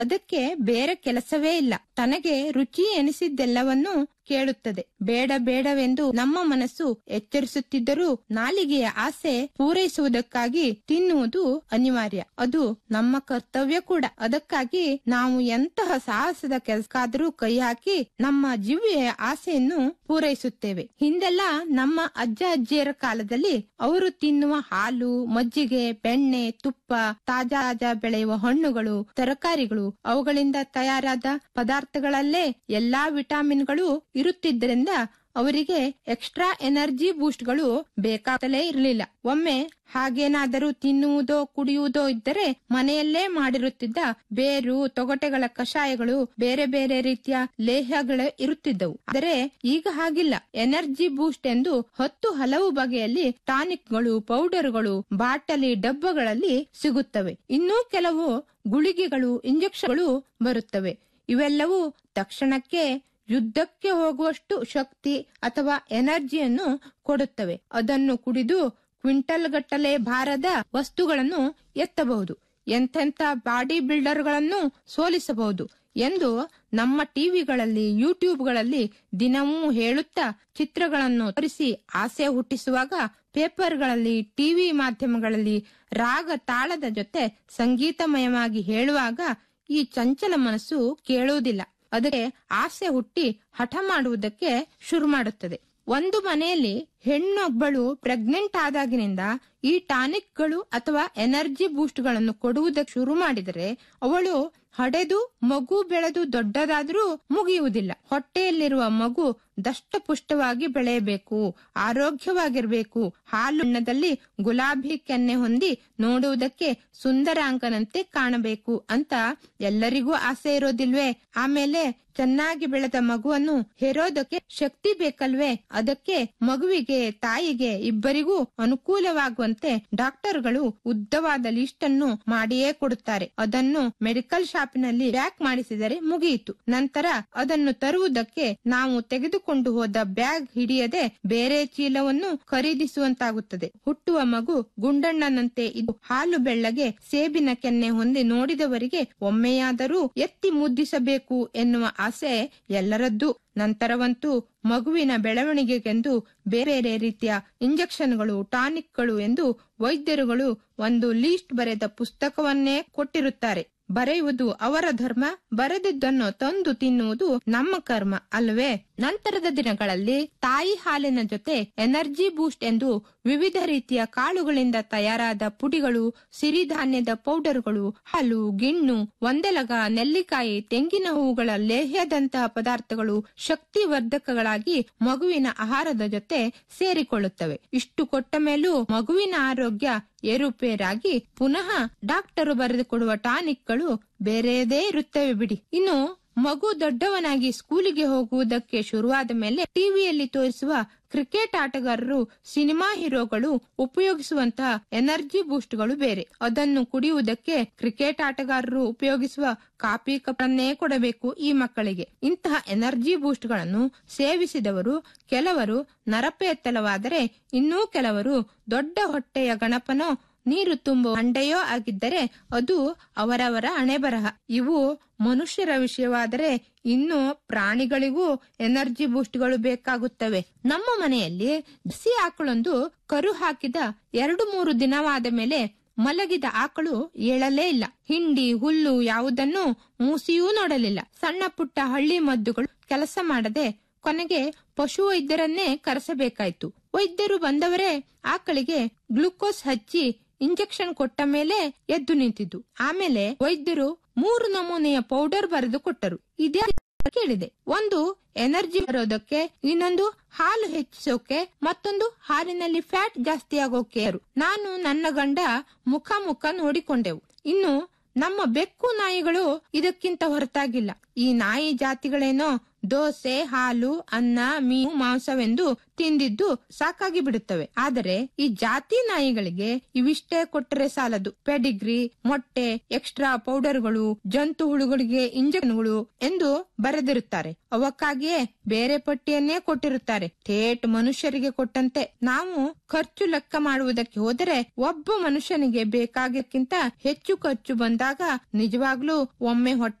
ಅದಕ್ಕೆ ಬೇರೆ ಕೆಲಸವೇ ಇಲ್ಲ ತನಗೆ ರುಚಿ ಎನಿಸಿದ್ದೆಲ್ಲವನ್ನೂ ಕೇಳುತ್ತದೆ ಬೇಡ ಬೇಡವೆಂದು ನಮ್ಮ ಮನಸ್ಸು ಎಚ್ಚರಿಸುತ್ತಿದ್ದರೂ ನಾಲಿಗೆಯ ಆಸೆ ಪೂರೈಸುವುದಕ್ಕಾಗಿ ತಿನ್ನುವುದು ಅನಿವಾರ್ಯ ಅದು ನಮ್ಮ ಕರ್ತವ್ಯ ಕೂಡ ಅದಕ್ಕಾಗಿ ನಾವು ಎಂತಹ ಸಾಹಸದ ಕೆಲಸಕ್ಕಾದರೂ ಕೈ ಹಾಕಿ ನಮ್ಮ ಜಿವ್ವೆಯ ಆಸೆಯನ್ನು ಪೂರೈಸುತ್ತೇವೆ ಹಿಂದೆಲ್ಲ ನಮ್ಮ ಅಜ್ಜ ಅಜ್ಜಿಯರ ಕಾಲದಲ್ಲಿ ಅವರು ತಿನ್ನುವ ಹಾಲು ಮಜ್ಜಿಗೆ ಬೆಣ್ಣೆ ತುಪ್ಪ ತಾಜಾ ತಾಜಾ ಬೆಳೆಯುವ ಹಣ್ಣುಗಳು ತರಕಾರಿಗಳು ಅವುಗಳಿಂದ ತಯಾರಾದ ಪದಾರ್ಥಗಳಲ್ಲೇ ಎಲ್ಲಾ ವಿಟಾಮಿನ್ಗಳು ಇರುತ್ತಿದ್ದರಿಂದ ಅವರಿಗೆ ಎಕ್ಸ್ಟ್ರಾ ಎನರ್ಜಿ ಬೂಸ್ಟ್ಗಳು ಬೇಕಾಗಲೇ ಇರಲಿಲ್ಲ ಒಮ್ಮೆ ಹಾಗೇನಾದರೂ ತಿನ್ನುವುದೋ ಕುಡಿಯುವುದೋ ಇದ್ದರೆ ಮನೆಯಲ್ಲೇ ಮಾಡಿರುತ್ತಿದ್ದ ಬೇರು ತೊಗಟೆಗಳ ಕಷಾಯಗಳು ಬೇರೆ ಬೇರೆ ರೀತಿಯ ಲೇಹಗಳು ಇರುತ್ತಿದ್ದವು ಆದರೆ ಈಗ ಹಾಗಿಲ್ಲ ಎನರ್ಜಿ ಬೂಸ್ಟ್ ಎಂದು ಹತ್ತು ಹಲವು ಬಗೆಯಲ್ಲಿ ಟಾನಿಕ್ಗಳು ಪೌಡರ್ಗಳು ಬಾಟಲಿ ಡಬ್ಬಗಳಲ್ಲಿ ಸಿಗುತ್ತವೆ ಇನ್ನೂ ಕೆಲವು ಗುಳಿಗೆಗಳು ಇಂಜೆಕ್ಷನ್ಗಳು ಬರುತ್ತವೆ ಇವೆಲ್ಲವೂ ತಕ್ಷಣಕ್ಕೆ ಯುದ್ಧಕ್ಕೆ ಹೋಗುವಷ್ಟು ಶಕ್ತಿ ಅಥವಾ ಎನರ್ಜಿಯನ್ನು ಕೊಡುತ್ತವೆ ಅದನ್ನು ಕುಡಿದು ಕ್ವಿಂಟಲ್ ಗಟ್ಟಲೆ ಭಾರದ ವಸ್ತುಗಳನ್ನು ಎತ್ತಬಹುದು ಎಂತೆಂಥ ಬಾಡಿ ಬಿಲ್ಡರ್ಗಳನ್ನು ಸೋಲಿಸಬಹುದು ಎಂದು ನಮ್ಮ ಟಿವಿಗಳಲ್ಲಿ ಯೂಟ್ಯೂಬ್ಗಳಲ್ಲಿ ದಿನವೂ ಹೇಳುತ್ತಾ ಚಿತ್ರಗಳನ್ನು ತೋರಿಸಿ ಆಸೆ ಹುಟ್ಟಿಸುವಾಗ ಪೇಪರ್ಗಳಲ್ಲಿ ಟಿವಿ ಮಾಧ್ಯಮಗಳಲ್ಲಿ ರಾಗ ತಾಳದ ಜೊತೆ ಸಂಗೀತಮಯವಾಗಿ ಹೇಳುವಾಗ ಈ ಚಂಚಲ ಮನಸ್ಸು ಕೇಳುವುದಿಲ್ಲ ಅದಕ್ಕೆ ಆಸೆ ಹುಟ್ಟಿ ಹಠ ಮಾಡುವುದಕ್ಕೆ ಶುರು ಮಾಡುತ್ತದೆ ಒಂದು ಮನೆಯಲ್ಲಿ ಹೆಣ್ಣೊಬ್ಬಳು ಪ್ರೆಗ್ನೆಂಟ್ ಆದಾಗಿನಿಂದ ಈ ಟಾನಿಕ್ಗಳು ಅಥವಾ ಎನರ್ಜಿ ಬೂಸ್ಟ್ಗಳನ್ನು ಕೊಡುವುದಕ್ಕೆ ಶುರು ಮಾಡಿದರೆ ಅವಳು ಹಡೆದು ಮಗು ಬೆಳೆದು ದೊಡ್ಡದಾದ್ರೂ ಮುಗಿಯುವುದಿಲ್ಲ ಹೊಟ್ಟೆಯಲ್ಲಿರುವ ಮಗು ದಷ್ಟಪುಷ್ಟವಾಗಿ ಬೆಳೆಯಬೇಕು ಆರೋಗ್ಯವಾಗಿರಬೇಕು ಹಾಲು ಬಣ್ಣದಲ್ಲಿ ಗುಲಾಬಿ ಕೆನ್ನೆ ಹೊಂದಿ ನೋಡುವುದಕ್ಕೆ ಸುಂದರಾಂಗನಂತೆ ಕಾಣಬೇಕು ಅಂತ ಎಲ್ಲರಿಗೂ ಆಸೆ ಇರೋದಿಲ್ವೇ ಆಮೇಲೆ ಚೆನ್ನಾಗಿ ಬೆಳೆದ ಮಗುವನ್ನು ಹೆರೋದಕ್ಕೆ ಶಕ್ತಿ ಬೇಕಲ್ವೇ ಅದಕ್ಕೆ ಮಗುವಿಗೆ ತಾಯಿಗೆ ಇಬ್ಬರಿಗೂ ಅನುಕೂಲವಾಗುವಂತೆ ಡಾಕ್ಟರ್ಗಳು ಉದ್ದವಾದ ಲಿಸ್ಟ್ ಅನ್ನು ಮಾಡಿಯೇ ಕೊಡುತ್ತಾರೆ ಅದನ್ನು ಮೆಡಿಕಲ್ ಶಾಪಿನಲ್ಲಿ ಪ್ಯಾಕ್ ಮಾಡಿಸಿದರೆ ಮುಗಿಯಿತು ನಂತರ ಅದನ್ನು ತರುವುದಕ್ಕೆ ನಾವು ತೆಗೆದುಕೊಂಡು ಹೋದ ಬ್ಯಾಗ್ ಹಿಡಿಯದೆ ಬೇರೆ ಚೀಲವನ್ನು ಖರೀದಿಸುವಂತಾಗುತ್ತದೆ ಹುಟ್ಟುವ ಮಗು ಗುಂಡಣ್ಣನಂತೆ ಇದು ಹಾಲು ಬೆಳ್ಳಗೆ ಸೇಬಿನ ಕೆನ್ನೆ ಹೊಂದಿ ನೋಡಿದವರಿಗೆ ಒಮ್ಮೆಯಾದರೂ ಎತ್ತಿ ಮುದ್ದಿಸಬೇಕು ಎನ್ನುವ ಆಸೆ ಎಲ್ಲರದ್ದು ನಂತರವಂತೂ ಮಗುವಿನ ಬೆಳವಣಿಗೆಗೆಂದು ಬೇರೆ ಬೇರೆ ರೀತಿಯ ಇಂಜೆಕ್ಷನ್ಗಳು ಟಾನಿಕ್ಗಳು ಎಂದು ವೈದ್ಯರುಗಳು ಒಂದು ಲೀಸ್ಟ್ ಬರೆದ ಪುಸ್ತಕವನ್ನೇ ಕೊಟ್ಟಿರುತ್ತಾರೆ ಬರೆಯುವುದು ಅವರ ಧರ್ಮ ಬರೆದಿದ್ದನ್ನು ತಂದು ತಿನ್ನುವುದು ನಮ್ಮ ಕರ್ಮ ಅಲ್ವೇ ನಂತರದ ದಿನಗಳಲ್ಲಿ ತಾಯಿ ಹಾಲಿನ ಜೊತೆ ಎನರ್ಜಿ ಬೂಸ್ಟ್ ಎಂದು ವಿವಿಧ ರೀತಿಯ ಕಾಳುಗಳಿಂದ ತಯಾರಾದ ಪುಡಿಗಳು ಸಿರಿಧಾನ್ಯದ ಪೌಡರ್ಗಳು ಹಾಲು ಗಿಣ್ಣು ಒಂದೆಲಗ ನೆಲ್ಲಿಕಾಯಿ ತೆಂಗಿನ ಹೂವುಗಳ ಲೇಹ್ಯದಂತಹ ಪದಾರ್ಥಗಳು ಶಕ್ತಿವರ್ಧಕಗಳಾಗಿ ಮಗುವಿನ ಆಹಾರದ ಜೊತೆ ಸೇರಿಕೊಳ್ಳುತ್ತವೆ ಇಷ್ಟು ಕೊಟ್ಟ ಮೇಲೂ ಮಗುವಿನ ಆರೋಗ್ಯ ಏರುಪೇರಾಗಿ ಪುನಃ ಡಾಕ್ಟರು ಬರೆದುಕೊಡುವ ಟಾನಿಕ್ಗಳು ಬೇರೆಯದೇ ಇರುತ್ತವೆ ಬಿಡಿ ಇನ್ನು ಮಗು ದೊಡ್ಡವನಾಗಿ ಸ್ಕೂಲಿಗೆ ಹೋಗುವುದಕ್ಕೆ ಶುರುವಾದ ಮೇಲೆ ಟಿವಿಯಲ್ಲಿ ತೋರಿಸುವ ಕ್ರಿಕೆಟ್ ಆಟಗಾರರು ಸಿನಿಮಾ ಹೀರೋಗಳು ಉಪಯೋಗಿಸುವಂತಹ ಎನರ್ಜಿ ಬೂಸ್ಟ್ಗಳು ಬೇರೆ ಅದನ್ನು ಕುಡಿಯುವುದಕ್ಕೆ ಕ್ರಿಕೆಟ್ ಆಟಗಾರರು ಉಪಯೋಗಿಸುವ ಕಾಫಿ ಕಪ್ಪನ್ನೇ ಕೊಡಬೇಕು ಈ ಮಕ್ಕಳಿಗೆ ಇಂತಹ ಎನರ್ಜಿ ಬೂಸ್ಟ್ಗಳನ್ನು ಸೇವಿಸಿದವರು ಕೆಲವರು ನರಪೆ ಎತ್ತಲವಾದರೆ ಇನ್ನೂ ಕೆಲವರು ದೊಡ್ಡ ಹೊಟ್ಟೆಯ ಗಣಪನೋ ನೀರು ತುಂಬುವ ಹಂಡೆಯೋ ಆಗಿದ್ದರೆ ಅದು ಅವರವರ ಹಣೆಬರಹ ಇವು ಮನುಷ್ಯರ ವಿಷಯವಾದರೆ ಇನ್ನು ಪ್ರಾಣಿಗಳಿಗೂ ಎನರ್ಜಿ ಬೂಸ್ಟ್ಗಳು ಬೇಕಾಗುತ್ತವೆ ನಮ್ಮ ಮನೆಯಲ್ಲಿ ಬಿಸಿ ಆಕಳೊಂದು ಕರು ಹಾಕಿದ ಎರಡು ಮೂರು ದಿನವಾದ ಮೇಲೆ ಮಲಗಿದ ಆಕಳು ಏಳಲೇ ಇಲ್ಲ ಹಿಂಡಿ ಹುಲ್ಲು ಯಾವುದನ್ನು ಮೂಸಿಯೂ ನೋಡಲಿಲ್ಲ ಸಣ್ಣ ಪುಟ್ಟ ಹಳ್ಳಿ ಮದ್ದುಗಳು ಕೆಲಸ ಮಾಡದೆ ಕೊನೆಗೆ ಪಶು ವೈದ್ಯರನ್ನೇ ಕರೆಸಬೇಕಾಯ್ತು ವೈದ್ಯರು ಬಂದವರೇ ಆಕಳಿಗೆ ಗ್ಲುಕೋಸ್ ಹಚ್ಚಿ ಇಂಜೆಕ್ಷನ್ ಕೊಟ್ಟ ಮೇಲೆ ಎದ್ದು ನಿಂತಿದ್ದು ಆಮೇಲೆ ವೈದ್ಯರು ಮೂರು ನಮೂನೆಯ ಪೌಡರ್ ಬರೆದು ಕೊಟ್ಟರು ಇದೇ ಕೇಳಿದೆ ಒಂದು ಎನರ್ಜಿ ಬರೋದಕ್ಕೆ ಇನ್ನೊಂದು ಹಾಲು ಹೆಚ್ಚಿಸೋಕೆ ಮತ್ತೊಂದು ಹಾಲಿನಲ್ಲಿ ಫ್ಯಾಟ್ ಜಾಸ್ತಿ ಆಗೋಕೆ ನಾನು ನನ್ನ ಗಂಡ ಮುಖ ಮುಖ ನೋಡಿಕೊಂಡೆವು ಇನ್ನು ನಮ್ಮ ಬೆಕ್ಕು ನಾಯಿಗಳು ಇದಕ್ಕಿಂತ ಹೊರತಾಗಿಲ್ಲ ಈ ನಾಯಿ ಜಾತಿಗಳೇನೋ ದೋಸೆ ಹಾಲು ಅನ್ನ ಮೀನು ಮಾಂಸವೆಂದು ತಿಂದಿದ್ದು ಸಾಕಾಗಿ ಬಿಡುತ್ತವೆ ಆದರೆ ಈ ಜಾತಿ ನಾಯಿಗಳಿಗೆ ಇವಿಷ್ಟೇ ಕೊಟ್ಟರೆ ಸಾಲದು ಪೆಡಿಗ್ರಿ ಮೊಟ್ಟೆ ಎಕ್ಸ್ಟ್ರಾ ಪೌಡರ್ಗಳು ಜಂತು ಹುಳುಗಳಿಗೆ ಇಂಜೆಕ್ಷನ್ಗಳು ಎಂದು ಬರೆದಿರುತ್ತಾರೆ ಅವಕ್ಕಾಗಿಯೇ ಬೇರೆ ಪಟ್ಟಿಯನ್ನೇ ಕೊಟ್ಟಿರುತ್ತಾರೆ ಥೇಟ್ ಮನುಷ್ಯರಿಗೆ ಕೊಟ್ಟಂತೆ ನಾವು ಖರ್ಚು ಲೆಕ್ಕ ಮಾಡುವುದಕ್ಕೆ ಹೋದರೆ ಒಬ್ಬ ಮನುಷ್ಯನಿಗೆ ಬೇಕಾಗಕ್ಕಿಂತ ಹೆಚ್ಚು ಖರ್ಚು ಬಂದಾಗ ನಿಜವಾಗ್ಲೂ ಒಮ್ಮೆ ಹೊಟ್ಟೆ